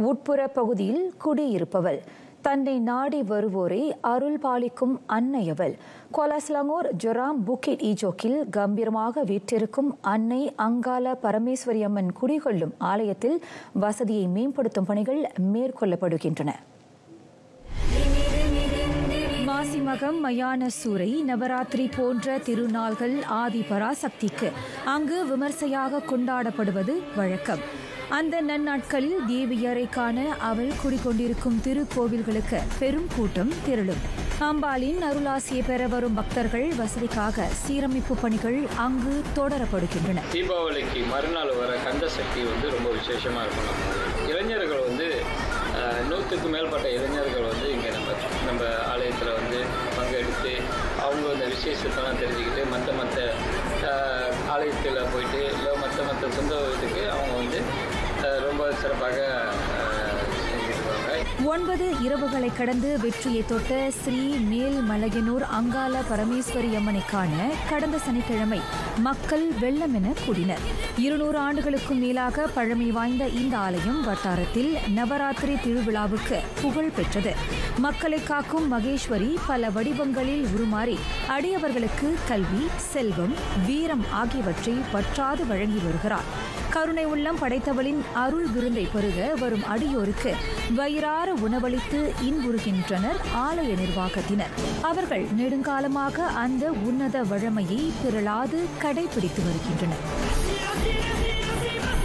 உட்புற பகுதியில் குடியிருப்பவள் தன்னை நாடி வருவோரை அருள் பாலிக்கும் அன்னையவள் கோலாஸ்லாங்கூர் ஜொராம் புக்கிட் ஈஜோக்கில் கம்பீரமாக வீற்றிருக்கும் அன்னை அங்கால பரமேஸ்வரி அம்மன் குடிகொள்ளும் ஆலயத்தில் வசதியை மேம்படுத்தும் பணிகள் மேற்கொள்ளப்படுகின்றன மாசிமகம் மயான சூரை நவராத்திரி போன்ற திருநாள்கள் ஆதி பராசக்திக்கு அங்கு விமர்சையாக கொண்டாடப்படுவது வழக்கம் அந்த நன்னாட்களில் தேவியரை காண அவள் குடிக்கொண்டிருக்கும் திருக்கோவில்களுக்கு பெரும் கூட்டம் திரளும் அம்பாளின் அருளாசியை பெற வரும் பக்தர்கள் வசதிக்காக சீரமைப்பு பணிகள் அங்கு தொடரப்படுகின்றன தீபாவளிக்கு மறுநாள் வர கந்த சக்தி வந்து ரொம்ப விசேஷமாக இருக்கும் நம்ம இளைஞர்கள் வந்து அஹ், நூற்றுக்கு மேற்பட்ட இளைஞர்கள் வந்து இங்கே நம்ம நம்ம ஆலயத்தில் வந்து பங்கெடுத்து அவங்க இந்த விசேஷத்தெல்லாம் தெரிஞ்சுக்கிட்டு மற்ற மற்ற ஆலயத்தில் போயிட்டு இல்லை மற்ற மற்ற சொந்த இதுக்கு அவங்க வந்து அஹ், ரொம்ப சிறப்பாக அஹ், செஞ்சுட்டு இருக்காங்க ஒன்பது இரவுகளை கடந்து வெற்றியை தொட்ட ஸ்ரீ மேல் மலையனூர் அங்கால பரமேஸ்வரி அம்மனை காண கடந்த சனிக்கிழமை மக்கள் வெள்ளம் என கூடினர் இருநூறு ஆண்டுகளுக்கும் மேலாக பழமை வாய்ந்த இந்த ஆலயம் வட்டாரத்தில் நவராத்திரி திருவிழாவுக்கு புகழ் பெற்றது மக்களை காக்கும் மகேஸ்வரி பல வடிவங்களில் உருமாறி அடியவர்களுக்கு கல்வி செல்வம் வீரம் ஆகியவற்றை பற்றாது வழங்கி வருகிறார் கருணை உள்ளம் படைத்தவளின் அருள் விருந்தை பருக வரும் அடியோருக்கு வயிறார உணவளித்து இன்புறுகின்றனர் ஆலய நிர்வாகத்தினர் அவர்கள் நெடுங்காலமாக அந்த உன்னத வழமையை பிறளாது கடைபிடித்து வருகின்றனர்